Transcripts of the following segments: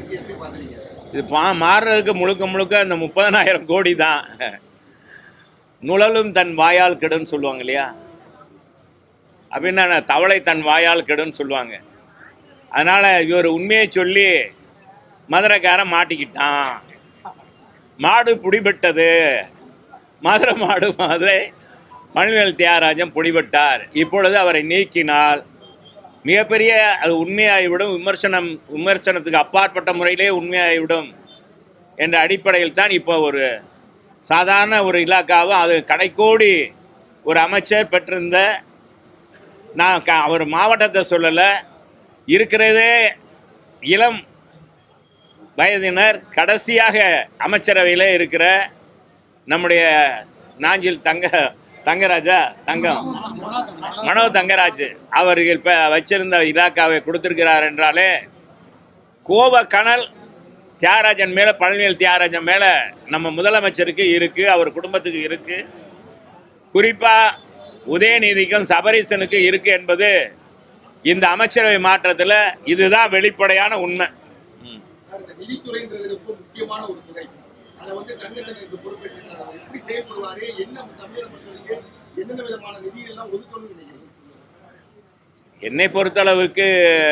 இருக்கு எப்படி பாக்குறீங்க இது பா மாறுறதுக்கு முழுக்க முழுக்க அந்த முப்பதனாயிரம் கோடி தான் நுழலும் தன் வாயால் கெடுன்னு சொல்லுவாங்க இல்லையா அப்படின்னா தவளை தன் வாயால் கெடுன்னு சொல்லுவாங்க அதனால் இவர் உண்மையை சொல்லி மதுரைக்காரன் மாட்டிக்கிட்டான் மாடு பிடிபட்டது மதுரை மாடு மதுரை மணிவேல் தியாகராஜன் பிடிபட்டார் இப்பொழுது அவரை நீக்கினால் மிகப்பெரிய அது உண்மையாகிவிடும் விமர்சனம் விமர்சனத்துக்கு அப்பாற்பட்ட முறையிலே உண்மையாகிவிடும் என்ற அடிப்படையில் தான் இப்போ ஒரு சாதாரண ஒரு இலாக்காவும் அது கடைக்கோடி ஒரு அமைச்சர் பெற்றிருந்த நான் க அவர் மாவட்டத்தை சொல்லலை இருக்கிறதே இளம் வயதினர் கடைசியாக அமைச்சரவையில் இருக்கிற நம்முடைய நாஞ்சில் தங்க தங்கராஜா தங்கம் மனோ தங்கராஜ் அவர்கள் இப்போ வச்சிருந்த இலாக்காவை கொடுத்திருக்கிறார் என்றாலே கோப கனல் தியாகராஜன் மேலே பழனிவேல் தியாகராஜன் மேலே நம்ம முதலமைச்சருக்கு இருக்குது அவர் குடும்பத்துக்கு இருக்குது குறிப்பாக உதயநிதிக்கும் சபரீசனுக்கு இருக்குது என்பது இந்த அமைச்சரவை மாற்றத்தில் இதுதான் வெளிப்படையான உண்மை ம். சார் இந்த நிதித்துறைன்றது ரொம்ப முக்கியமான ஒரு துறை அதை வந்து தங்கத்தரசு பொறுப்பேற்று அவர் எப்படி செயல்படுவாரு என்ன தமிழக மக்களுக்கு எந்தெந்த விதமான நிதி எல்லாம் ஒதுக்கணும்னு நினைக்கிறீங்க என்னை பொறுத்தளவுக்கு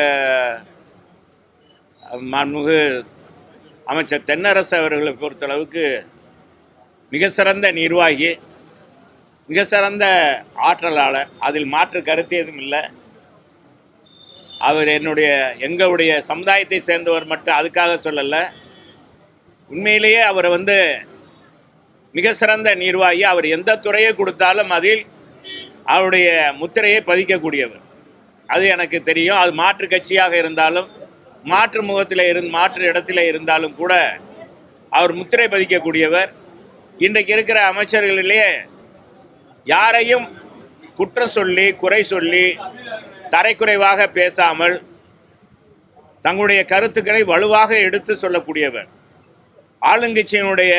மாண்புமிகு அமைச்சர் தென்னரசு அவர்களை பொறுத்தளவுக்கு மிக சிறந்த நிர்வாகி மிக சிறந்த ஆற்றலாளர் அதில் மாற்று கருத்து எதுவும் இல்லை அவர் என்னுடைய எங்களுடைய சமுதாயத்தை சேர்ந்தவர் மட்டும் அதுக்காக சொல்லலை உண்மையிலேயே அவர் வந்து மிக சிறந்த நிர்வாகி அவர் எந்த துறையை கொடுத்தாலும் அதில் அவருடைய முத்திரையை பதிக்கக்கூடியவர் அது எனக்கு தெரியும் அது மாற்று கட்சியாக இருந்தாலும் மாற்று முகத்தில் இருந்து மாற்று இடத்துல இருந்தாலும் கூட அவர் முத்திரை பதிக்கக்கூடியவர் இன்றைக்கு இருக்கிற அமைச்சர்களிலே யாரையும் குற்றம் சொல்லி குறை சொல்லி தரைக்குறைவாக பேசாமல் தங்களுடைய கருத்துக்களை வலுவாக எடுத்து சொல்லக்கூடியவர் ஆளுங்கட்சியினுடைய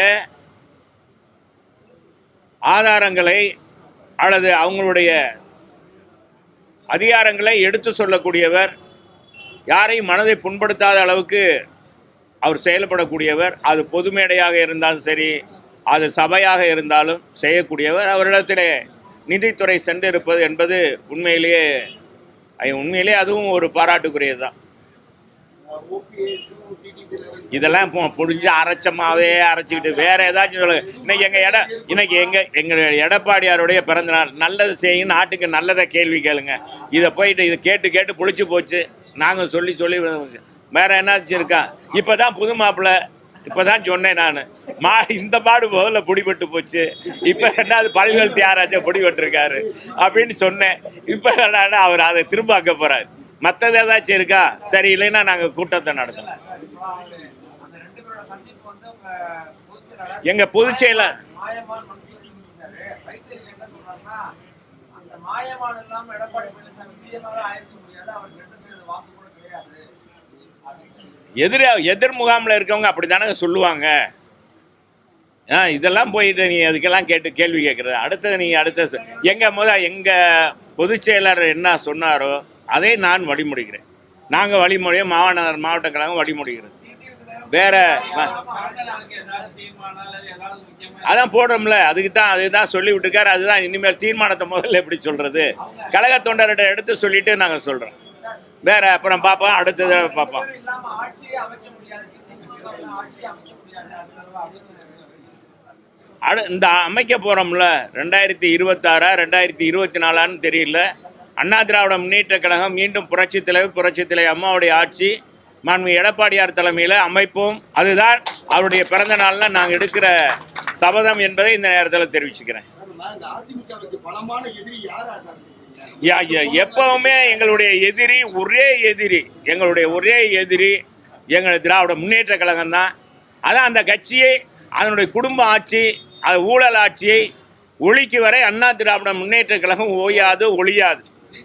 ஆதாரங்களை அல்லது அவங்களுடைய அதிகாரங்களை எடுத்து சொல்லக்கூடியவர் யாரையும் மனதை புண்படுத்தாத அளவுக்கு அவர் செயல்படக்கூடியவர் அது பொது மேடையாக இருந்தாலும் சரி அது சபையாக இருந்தாலும் செய்யக்கூடியவர் அவரிடத்திலே நிதித்துறை சென்றிருப்பது என்பது உண்மையிலேயே ஐ- உண்மையிலேயே அதுவும் ஒரு பாராட்டுக்குரியது தான் ஓபிஎஸ் டிடிபி இதெல்லாம் இப்போ புடிஞ்சு அரைச்சமாவே அரைச்சிக்கிட்டு வேற ஏதாச்சும் சொல்லுங்க இன்னைக்கு எங்க எட இன்னைக்கு எங்க எங்களுடைய எடப்பாடியாருடைய பிறந்த நாள் நல்லது செய்யுங்க நாட்டுக்கு நல்லதை கேள்வி கேளுங்க இதை போயிட்டு இதை கேட்டு கேட்டு புளிச்சு போச்சு நாங்கள் சொல்லி சொல்லி வேற என்னாச்சும் இருக்கா இப்பதான் புது மாப்பிள்ளை இப்பதான் சொன்னேன் நான் மா இந்த பாடு முதல்ல பிடிபட்டு போச்சு இப்போ ரெண்டாவது பழனிவேல் தியாகராஜா பிடிபட்டிருக்காரு அப்படின்னு சொன்னேன் இப்போ என்னன்னா அவர் அதை திரும்ப ஆக்க போறாரு மற்றது ஏதாச்சும் இருக்கா சரி இல்லைன்னா நாங்கள் கூட்டத்தை நடத்தலாம் அந்த ரெண்டு பேரோட சந்திப்பு வந்து உங்க பொதுச் செயலாளர் எங்க பொதுச் செயலர் மாயமான் மன்சூர்னு சொன்னாரு வைத்தியர்கள் என்ன சொன்னாருன்னா அந்த மாயமான் இல்லாம எடப்பாடி பழனிசாமி சிஎம்ஆவே ஆயிருக்க முடியாது அவருக்கு ரெண்டு சதவீத வாக்கு கூட கிடையாது எதிர எதிர் முகாமில் இருக்கவங்க அப்படி தானே சொல்லுவாங்க ஆ இதெல்லாம் போயிட்டு நீ அதுக்கெல்லாம் கேட்டு கேள்வி கேட்குறது அடுத்தது நீ அடுத்த சொ- எங்க முத எங்க பொதுச் செயலாளர் என்ன சொன்னாரோ அதை நான் வழிமுடிக்கிறேன் நாங்கள் வழிமுறைய மாவட்ட மாவட்ட கழகம் வழிமுடிக்கிறது வேற வ- அதான் போடுறோம்ல அதுக்கு தான் அதுதான் சொல்லி விட்டுருக்காரு அதுதான் இனிமேல் தீர்மானத்தை முதல்ல எப்படி சொல்றது கழக தொண்டர்கிட்ட எடுத்து சொல்லிட்டு நாங்கள் சொல்றோம் வேற அப்புறம் பார்ப்போம் அடுத்தது பார்ப்போம் பேர் இல்லாம ஆட்சியே அமைக்க முடியாது திமுக ஆட்சியே அமைக்க முடியாது அடுத்த தடவை அப்படின்னு அடு இந்த அமைக்க போகிறோம்ல ரெண்டாயிரத்தி இருபத்தாறா ரெண்டாயிரத்தி இருபத்தி நாலான்னு தெரியல அண்ணா திராவிட முன்னேற்ற கழகம் மீண்டும் புரட்சி தலைவர் புரட்சி தலைவர் அம்மாவுடைய ஆட்சி மாண்பு எடப்பாடியார் தலைமையில் அமைப்போம் அதுதான் அவருடைய பிறந்த நாளில் நாங்கள் எடுக்கிற சபதம் என்பதை இந்த நேரத்தில் தெரிவிச்சுக்கிறேன் சார் நான் இந்த அதிமுகவுக்கு பலமான எதிரி யாரா சார் நினைக்கிறீங்க? யா- யா- எப்பவுமே எங்களுடைய எதிரி ஒரே எதிரி எங்களுடைய ஒரே எதிரி எங்கள் திராவிட முன்னேற்ற கழகம் தான் அதான் அந்த கட்சியை அதனுடைய குடும்ப ஆட்சி அது ஊழல் ஆட்சியை ஒழிக்கு வரை அண்ணா திராவிட முன்னேற்ற கழகம் ஓயாது ஒழியாது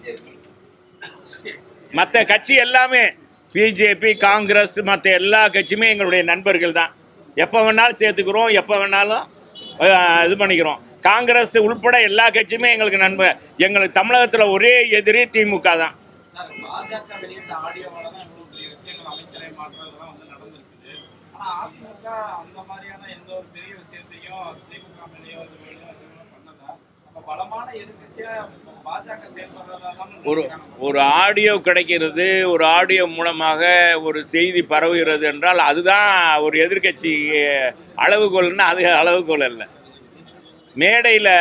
மற்ற கட்சி எல்லாமே பிஜேபி காங்கிரஸ் மற்ற எல்லா கட்சியுமே எங்களுடைய நண்பர்கள் தான் எப்போ வேணாலும் சேர்த்துக்கிறோம் எப்போ வேணாலும் அஹ், இது பண்ணிக்கிறோம் காங்கிரஸ் உள்பட எல்லா கட்சியுமே எங்களுக்கு நண்பர் எங்களுக்கு தமிழகத்தில் ஒரே எதிரி திமுக தான் சார் பாஜக வெளியிட்ட ஆடியோவால தான் இவ்வளவு பெரிய விஷயங்கள் அமைச்சரை மாற்றுறதெல்லாம் வந்து நடந்துட்டு நடந்திருக்குது ஆனா அதிமுக அந்த மாதிரியான எந்த ஒரு பெரிய விஷயத்தையும் திமுக மேலேயோ இது மேலேயோ எதுவுமே பண்ணல அப்ப பலமான எதிர்க்கட்சியா பாஜக செயல்படுறதா தான் ஒரு ஒரு ஆடியோ கிடைக்கிறது ஒரு ஆடியோ மூலமாக ஒரு செய்தி பரவுகிறது என்றால் அதுதான் ஒரு எதிர்க்கட்சி அளவுகோல்னா அது அளவுகோல் அல்ல மேடையில்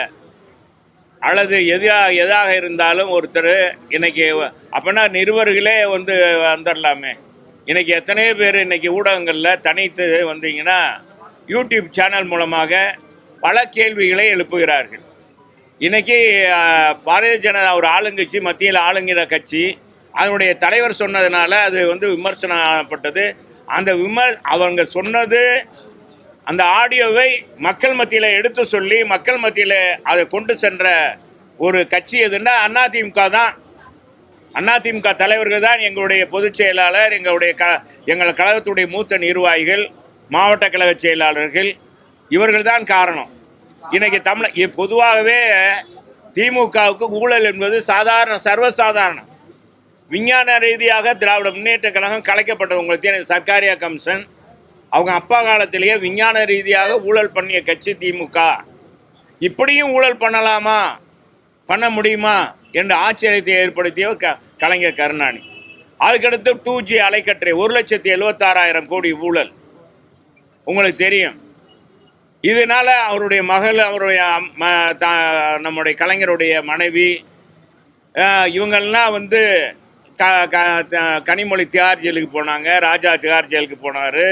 அல்லது எதாக எதாக இருந்தாலும் ஒருத்தர் இன்னைக்கு அப்படின்னா நிருபர்களே வந்து வந்துடலாமே இன்னைக்கு எத்தனையோ பேர் இன்னைக்கு ஊடகங்களில் தனித்து வந்தீங்கன்னா யூடியூப் சேனல் மூலமாக பல கேள்விகளை எழுப்புகிறார்கள் இன்னைக்கு அஹ், பாரதிய ஜனதா ஒரு ஆளுங்கட்சி மத்தியில் ஆளுங்கிற கட்சி அதனுடைய தலைவர் சொன்னதுனால அது வந்து விமர்சனப்பட்டது அந்த விமர் அவங்க சொன்னது அந்த ஆடியோவை மக்கள் மத்தியில் எடுத்து சொல்லி மக்கள் மத்தியில் அதை கொண்டு சென்ற ஒரு கட்சி எதுன்னா அதிமுக தான் அதிமுக தலைவர்கள் தான் எங்களுடைய பொதுச் செயலாளர் எங்களுடைய க எங்கள் கழகத்துடைய மூத்த நிர்வாகிகள் மாவட்ட கழக செயலாளர்கள் இவர்கள் தான் காரணம் இன்னைக்கு தமிழ இ- பொதுவாகவே திமுகவுக்கு ஊழல் என்பது சாதாரண சர்வசாதாரணம் விஞ்ஞான ரீதியாக திராவிட முன்னேற்ற கழகம் கலைக்கப்பட்டது உங்களுக்கு தெரியும் சர்க்காரியா கமிஷன் அவங்க அப்பா காலத்திலேயே விஞ்ஞான ரீதியாக ஊழல் பண்ணிய கட்சி திமுக இப்படியும் ஊழல் பண்ணலாமா பண்ண முடியுமா என்ற ஆச்சரியத்தை ஏற்படுத்தியவர் க கலைஞர் கருணாநிதி அதுக்கடுத்து டூ ஜி அலைக்கற்றை ஒரு லட்சத்தி எழுபத்தாறாயிரம் கோடி ஊழல் உங்களுக்கு தெரியும் இதனால அவருடைய மகள் அவருடைய அம்மா, தா- நம்முடைய கலைஞருடைய மனைவி அஹ், இவங்கெல்லாம் வந்து க க த- கனிமொழி தியார் ஜெயிலுக்கு போனாங்க ராஜா தியார் ஜெயிலுக்கு போனார்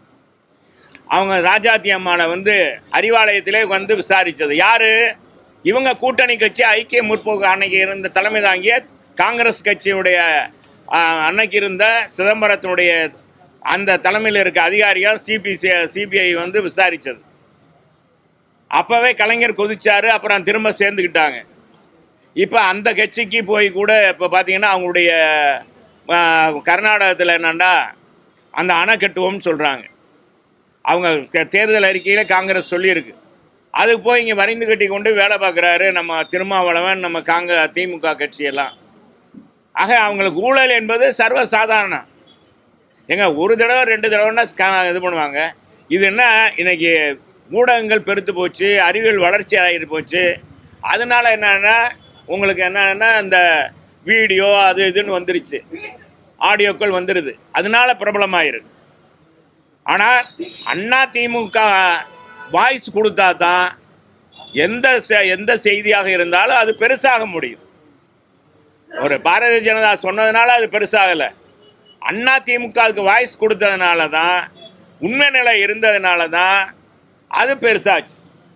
அவங்க ராஜாத்தி அம்மாவை வந்து அறிவாலயத்திலே வந்து விசாரித்தது யாரு இவங்க கூட்டணி கட்சி ஐக்கிய முற்போக்கு அன்னைக்கு இருந்த தலைமை தாங்கிய காங்கிரஸ் கட்சியுடைய ஆஹ், அன்னைக்கு இருந்த சிதம்பரத்தினுடைய அந்த தலைமையில் இருக்க அதிகாரிகள் சிபிசி சிபிஐ வந்து விசாரித்தது அப்போவே கலைஞர் கொதிச்சாரு அப்புறம் திரும்ப சேர்ந்துக்கிட்டாங்க இப்போ அந்த கட்சிக்கு போய் கூட இப்போ பார்த்தீங்கன்னா அவங்களுடைய கர்நாடகத்தில் என்னன்னா அந்த அணை கட்டுவோம்னு சொல்கிறாங்க அவங்க க- தேர்தல் அறிக்கையில் காங்கிரஸ் சொல்லியிருக்கு அதுக்கு போய் இங்கே வரைந்து கட்டி கொண்டு வேலை பார்க்குறாரு நம்ம திருமாவளவன் நம்ம காங்க திமுக கட்சியெல்லாம் ஆக அவங்களுக்கு ஊழல் என்பது சர்வசாதாரணம் ஏங்க ஒரு தடவை ரெண்டு தடவைன்னா க- இது பண்ணுவாங்க இது என்ன இன்னைக்கு ஊடகங்கள் பெருத்து போச்சு அறிவியல் வளர்ச்சி ஆகிட்டு போச்சு அதனால என்னன்னா உங்களுக்கு என்னன்னா இந்த வீடியோ அது இதுன்னு வந்துருச்சு ஆடியோக்கள் வந்துடுது அதனால பிரபலமாயிருக்கு ஆனால் அண்ணா திமுக வாய்ஸ் கொடுத்தா தான் எந்த செ- எந்த செய்தியாக இருந்தாலும் அது பெருசாக முடியும் ஒரு பாரதிய ஜனதா சொன்னதுனால அது பெருசாகலை அண்ணா திமுகவுக்கு வாய்ஸ் கொடுத்ததுனால தான் உண்மை நிலை இருந்ததுனால தான் அது பெருசாச்சு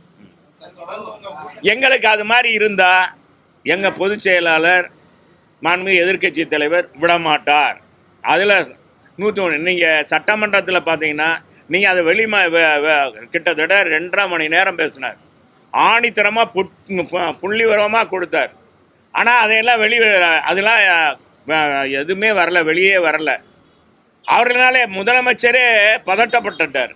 எங்களுக்கு அது மாதிரி இருந்தா எங்க பொதுச் செயலாளர் மாண்புமிகு எதிர்க்கட்சி தலைவர் விடமாட்டார் அதில் நூற்றி ஒன்று நீங்கள் சட்டமன்றத்தில் பார்த்தீங்கன்னா நீங்கள் அதை வெளிம வ- வ- கிட்டத்தட்ட ரெண்டரை மணி நேரம் பேசினார் ஆணித்தரமாக புட் பு- புள்ளிவரமாக கொடுத்தார் ஆனால் அதையெல்லாம் வெளி அதெல்லாம் அஹ், எதுவுமே வரல வெளியே வரல அவர்களாலே முதலமைச்சரே பதட்டப்பட்டுட்டார்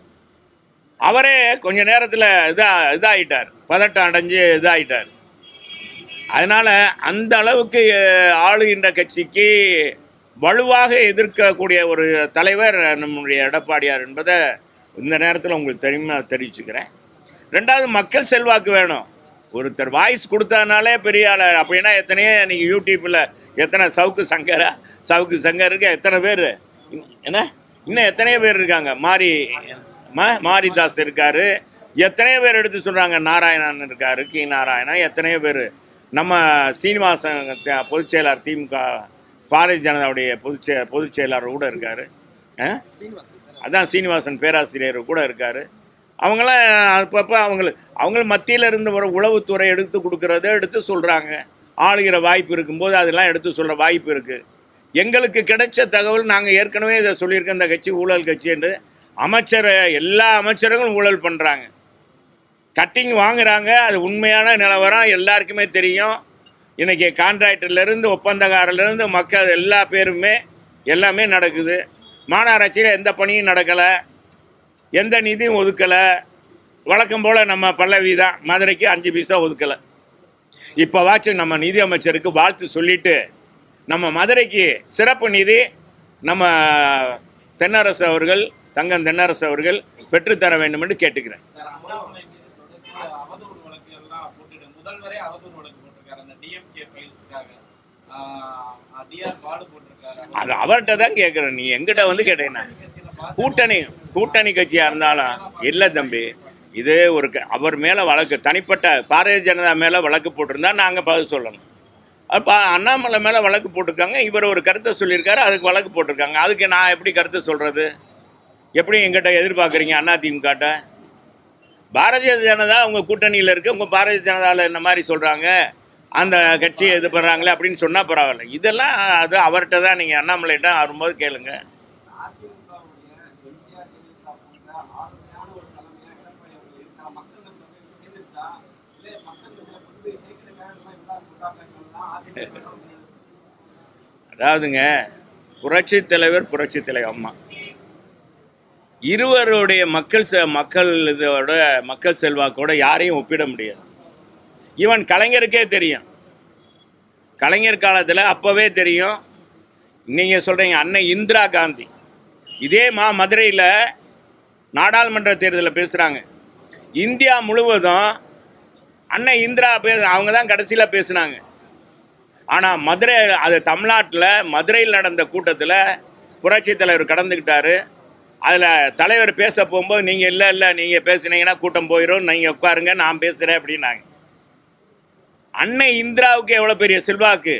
அவரே கொஞ்ச நேரத்தில் இதா இதாகிட்டார் பதட்டம் அடைஞ்சு இதாகிட்டார் அதனால் அந்த அளவுக்கு அஹ், ஆளுகின்ற கட்சிக்கு வலுவாக எதிர்க்கக்கூடிய ஒரு தலைவர் நம்முடைய எடப்பாடியார் என்பதை இந்த நேரத்தில் உங்களுக்கு தெரியுமா தெரிவிச்சுக்கிறேன் ரெண்டாவது மக்கள் செல்வாக்கு வேணும் ஒருத்தர் வாய்ஸ் கொடுத்ததுனாலே பெரிய ஆள் அப்படின்னா எத்தனையோ நீங்கள் யூடியூப்பில் எத்தனை சவுக்கு சங்கரா சவுக்கு சங்கருக்கு எத்தனை பேர் என்ன இன்னும் எத்தனையோ பேர் இருக்காங்க மாரி ம- மாரிதாஸ் இருக்காரு எத்தனையோ பேர் எடுத்து சொல்கிறாங்க நாராயணன் இருக்காரு கி நாராயணன் எத்தனையோ பேர் நம்ம சீனிவாசன் த- பொதுச் செயலாளர் திமுக பாரதிய ஜனதாவுடைய பொதுச் செய பொதுச் செயலாளர் கூட இருக்காரு ஆ சீனிவாசன் அதான் சீனிவாசன் பேராசிரியர் கூட இருக்கார் அவங்களாம் அப்பப்போ அவங்களுக்கு அவங்க மத்தியில் இருந்து வர உளவுத்துறை எடுத்து கொடுக்கறத எடுத்து சொல்கிறாங்க ஆளுகிற வாய்ப்பு இருக்கும்போது அதெல்லாம் எடுத்து சொல்கிற வாய்ப்பு இருக்குது எங்களுக்கு கிடைச்ச தகவல் நாங்கள் ஏற்கனவே இதை சொல்லியிருக்கோம் இந்த கட்சி ஊழல் கட்சி என்று அமைச்சர் எல்லா அமைச்சர்களும் ஊழல் பண்ணுறாங்க கட்டிங் வாங்குறாங்க அது உண்மையான நிலவரம் எல்லாருக்குமே தெரியும் இன்றைக்கி கான்ட்ராக்டர்லேருந்து ஒப்பந்தக்காரர்லேருந்து மக்கள் எல்லா பேருமே எல்லாமே நடக்குது மாநகராட்சியில் எந்த பணியும் நடக்கலை எந்த நிதியும் ஒதுக்கலை வழக்கம் போல் நம்ம பல்லவி தான் மதுரைக்கு அஞ்சு பைசா ஒதுக்கலை இப்போவாச்சும் நம்ம நிதி அமைச்சருக்கு வாழ்த்து சொல்லிட்டு நம்ம மதுரைக்கு சிறப்பு நிதி நம்ம தென்னரசு அவர்கள் தங்கம் தென்னரசு அவர்கள் பெற்றுத்தர வேண்டும் என்று கேட்டுக்கிறேன் சார் அண்ணாமலை மீது தொடர்ச்சியா அவதூறு வழக்கு எல்லாம் போட்டுட்டு முதல்வரே அவதூறு வழக்கு போட்டிருக்காரு அந்த டிஎம்கே ஃபைல்ஸ்க்காக டிஆர் பாலு போட்டிருக்காரு அது அவர்கிட்ட தான் கேட்குறேன் நீ எங்கிட்ட வந்து கேட்டேன்னா கட்சியில பாஜக கூட்டணி கூட்டணி கட்சியாக இருந்தாலும் இல்லை தம்பி இது ஒரு க- அவர் மேலே வழக்கு தனிப்பட்ட பாரதிய ஜனதா மேலே வழக்கு போட்டிருந்தா நாங்கள் பதில் சொல்லணும் அப்போ அண்ணாமலை மேலே வழக்கு போட்டிருக்காங்க இவர் ஒரு கருத்தை சொல்லியிருக்காரு அதுக்கு வழக்கு போட்டிருக்காங்க அதுக்கு நான் எப்படி கருத்து சொல்கிறது எப்படி எங்கிட்ட எதிர்பார்க்குறீங்க அண்ணா திமுகட்ட பாரதிய ஜனதா உங்கள் கூட்டணியில் இருக்குது உங்கள் பாரதிய ஜனதாவில் இந்த மாதிரி சொல்கிறாங்க அந்த கட்சியை இது பண்ணுறாங்களே அப்படின்னு சொன்னால் பரவாயில்ல இதெல்லாம் அது அவர்கிட்ட தான் நீங்கள் அண்ணாமலைகிட்ட வரும்போது கேளுங்க அதிமுகவுடைய எம்ஜிஆர் ஜெயலலிதா போன்ற ஆளுமையான ஒரு தலைமையா எடப்பாடி அவர்கள் இருக்கா மக்கள் மத்தியில போய் சேர்ந்துருச்சா இல்ல மக்கள் மத்தியில கொண்டு போய் சேர்க்கறதுக்காக இந்த மாதிரி விழா போட்டாங்கன்னா அதிமுக வந்து அதாவதுங்க புரட்சி தலைவர் புரட்சி தலைவர் அம்மா இருவருடைய மக்கள் செ மக்கள் இதோட மக்கள் செல்வாக்கோட யாரையும் ஒப்பிட முடியாது ஈவன் கலைஞருக்கே தெரியும் கலைஞர் காலத்தில் அப்போவே தெரியும் நீங்கள் சொல்கிறீங்க அன்னை இந்திரா காந்தி இதே மா மதுரையில் நாடாளுமன்ற தேர்தலில் பேசுகிறாங்க இந்தியா முழுவதும் அன்னை இந்திரா பே அவங்க தான் கடைசியில் பேசுனாங்க ஆனால் மதுரை அது தமிழ்நாட்டில் மதுரையில் நடந்த கூட்டத்தில் புரட்சித் தலைவர் கடந்துக்கிட்டாரு அதில் தலைவர் பேச போகும்போது நீங்கள் இல்லை இல்லை நீங்கள் பேசுனீங்கன்னா கூட்டம் போயிடும் நீங்கள் உட்காருங்க நான் பேசுகிறேன் அப்படின்னாங்க அன்னை இந்திராவுக்கு எவ்வளோ பெரிய செல்வாக்கு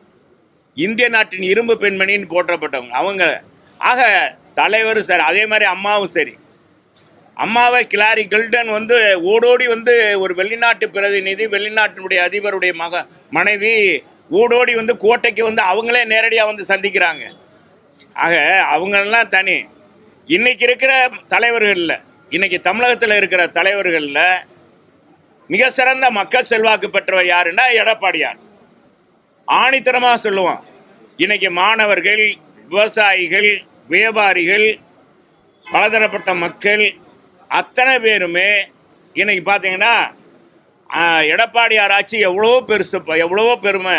இந்திய நாட்டின் இரும்பு பெண்மணின்னு போற்றப்பட்டவங்க அவங்க ஆக தலைவர் சரி அதே மாதிரி அம்மாவும் சரி அம்மாவை கிளாரி கில்டன் வந்து ஓடோடி வந்து ஒரு வெளிநாட்டு பிரதிநிதி வெளிநாட்டினுடைய அதிபருடைய மக மனைவி ஓடோடி வந்து கோட்டைக்கு வந்து அவங்களே நேரடியாக வந்து சந்திக்கிறாங்க ஆக அவங்களெல்லாம் தனி இன்னைக்கு இருக்கிற தலைவர்களில் இன்னைக்கு தமிழகத்தில் இருக்கிற தலைவர்களில் மிக சிறந்த மக்கள் செல்வாக்கு பெற்றவர் யாருன்னா எடப்பாடியார் ஆணித்தரமாக சொல்லுவான் இன்னைக்கு மாணவர்கள் விவசாயிகள் வியாபாரிகள் பலதரப்பட்ட மக்கள் அத்தனை பேருமே இன்னைக்கு பார்த்தீங்கன்னா ஆஹ், எடப்பாடியார் ஆட்சி எவ்வளோ பெருசுப்பா எவ்வளோ பெருமை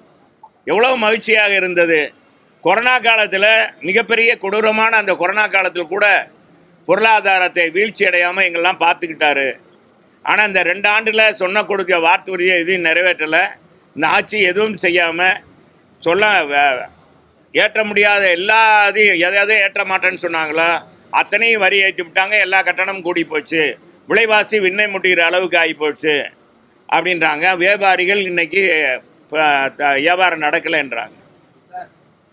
எவ்வளோ மகிழ்ச்சியாக இருந்தது கொரோனா காலத்தில் மிகப்பெரிய கொடூரமான அந்த கொரோனா காலத்தில் கூட பொருளாதாரத்தை வீழ்ச்சி அடையாமல் எங்கெல்லாம் பார்த்துக்கிட்டாரு ஆனால் இந்த ரெண்டு ஆண்டில் சொன்ன கொடுக்க வார்த்தையை எதுவும் நிறைவேற்றலை இந்த ஆட்சி எதுவும் செய்யாமல் சொல்ல வே- ஏற்ற முடியாத எல்லா இதையும் எதையாவது ஏற்ற மாட்டேன்னு சொன்னாங்களோ அத்தனையும் வரி ஏற்றி விட்டாங்க எல்லா கட்டணமும் கூடி போச்சு விலைவாசி விண்ணை முட்டுகிற அளவுக்கு ஆகி போச்சு அப்படின்றாங்க வியாபாரிகள் இன்னைக்கு ப- த- வியாபாரம் நடக்கலைன்றாங்க சார்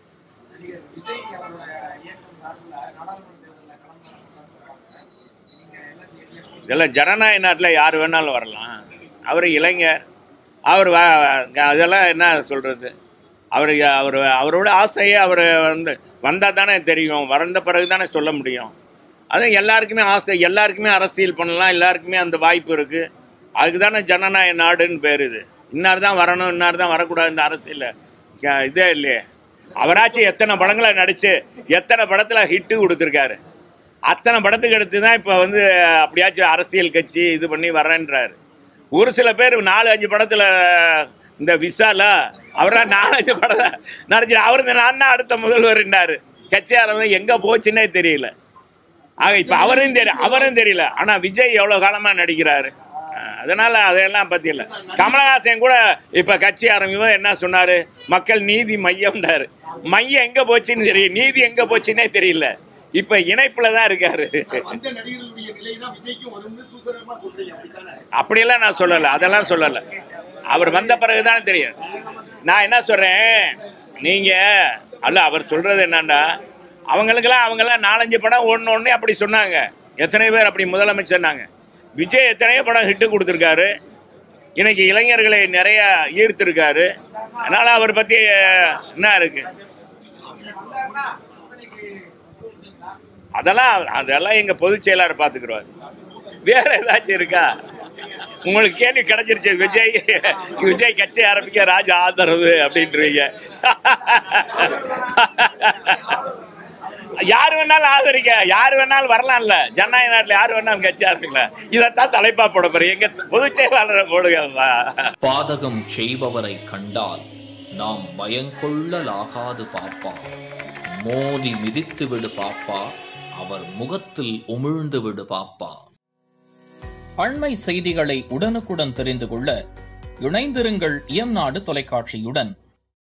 நடிகர் விஜய் அவரோட இயக்கம் சார்பில் நாடாளுமன்ற தேர்தலில் கலந்து சொல்றாங்க நீங்க என்ன செய்ய இதெல்லாம் ஜனநாயக நாட்டில் யார் வேணாலும் வரலாம் அவர் இளைஞர் அவர் வ- அதெல்லாம் என்ன சொல்கிறது அவர் அவர் அவரோட ஆசையை அவர் வந்து வந்தால் தானே தெரியும் வந்த பிறகு தானே சொல்ல முடியும் அதுவும் எல்லாருக்குமே ஆசை எல்லாருக்குமே அரசியல் பண்ணலாம் எல்லாருக்குமே அந்த வாய்ப்பு இருக்குது அதுக்கு தானே ஜனநாயக நாடுன்னு பேர் இது இன்னார் தான் வரணும் இன்னார் தான் வரக்கூடாது இந்த அரசியலில் இதே இல்லையே அவராச்சும் எத்தனை படங்களை நடித்து எத்தனை படத்தில் ஹிட்டு கொடுத்துருக்காரு அத்தனை படத்துக்கு எடுத்து தான் இப்போ வந்து அப்படியாச்சும் அரசியல் கட்சி இது பண்ணி வர்றேன்றாரு ஒரு சில பேர் நாலு அஞ்சு படத்தில் இந்த விசால அவரா நாலஞ்சு படத்தை நடிச்சு அவர் இந்த நான் தான் அடுத்த முதல்வர்னாரு கட்சி ஆரம்பம் எங்கே போச்சுன்னே தெரியல ஆக இப்போ அவரும் தெரியும் அவரும் தெரியல ஆனால் விஜய் எவ்வளோ காலமாக நடிக்கிறாரு அஹ் அதனால அதையெல்லாம் பற்றி இல்லை கமலஹாசன் கூட இப்போ கட்சி ஆரம்பிக்கும் என்ன சொன்னார் மக்கள் நீதி மையம்ன்றாரு மையம் எங்கே போச்சுன்னு தெரியும் நீதி எங்கே போச்சுன்னே தெரியல இப்போ இணைப்பில் தான் இருக்காரு சார், வந்த நடிகர்களுடைய நிலை தான் விஜய்க்கும் வரும்னு சூசகமா சொல்றீங்க அப்படித்தானே அப்படியெல்லாம் நான் சொல்லலை அதெல்லாம் சொல்லலை அவர் வந்த பிறகு தானே தெரியும் நான் என்ன சொல்கிறேன் நீங்கள் அல்ல அவர் சொல்கிறது என்னன்னா அவங்களுக்கெல்லாம் அவங்கெல்லாம் நாலஞ்சு படம் ஒன்று ஒன்று அப்படி சொன்னாங்க எத்தனை பேர் அப்படி முதலமைச்சர்னாங்க விஜய் எத்தனையோ படம் ஹிட்டு கொடுத்துருக்காரு இன்னைக்கு இளைஞர்களை நிறைய ஈர்த்திருக்காரு அதனால் அவர் பற்றி என்ன இருக்குது அப்படி வந்தாருன்னா கூட்டணிக்கு கூப்பிடுறீங்களா? அதெல்லாம் அதெல்லாம் எங்க பொதுச் செயலாளர் பார்த்துக்குருவார் வேற ஏதாச்சும் இருக்கா உங்களுக்கு கேள்வி கிடைச்சிருச்சு விஜய் விஜய் கட்சி ஆரம்பிக்க ராஜா ஆதரவு அப்படின்றீங்க யார் வேணாலும் ஆதரிக்க யார் வேணாலும் வரலாம்ல ஜனநாயக நாட்டில் யார் வேணாலும் கட்சி ஆரம்பிக்கலாம் இதைத்தான் தலைப்பா போட போறேன் எங்க பொதுச் செயலாளரை போடுங்க பாதகம் செய்பவரை கண்டால் நாம் பயங்கொள்ளலாகாது பாப்பா மோதி மிதித்து விடு பாப்பா அவர் முகத்தில் உமிழ்ந்து விடு பாப்பா அண்மை செய்திகளை உடனுக்குடன் தெரிந்து கொள்ள இணைந்திருங்கள் இயம்நாடு தொலைக்காட்சியுடன்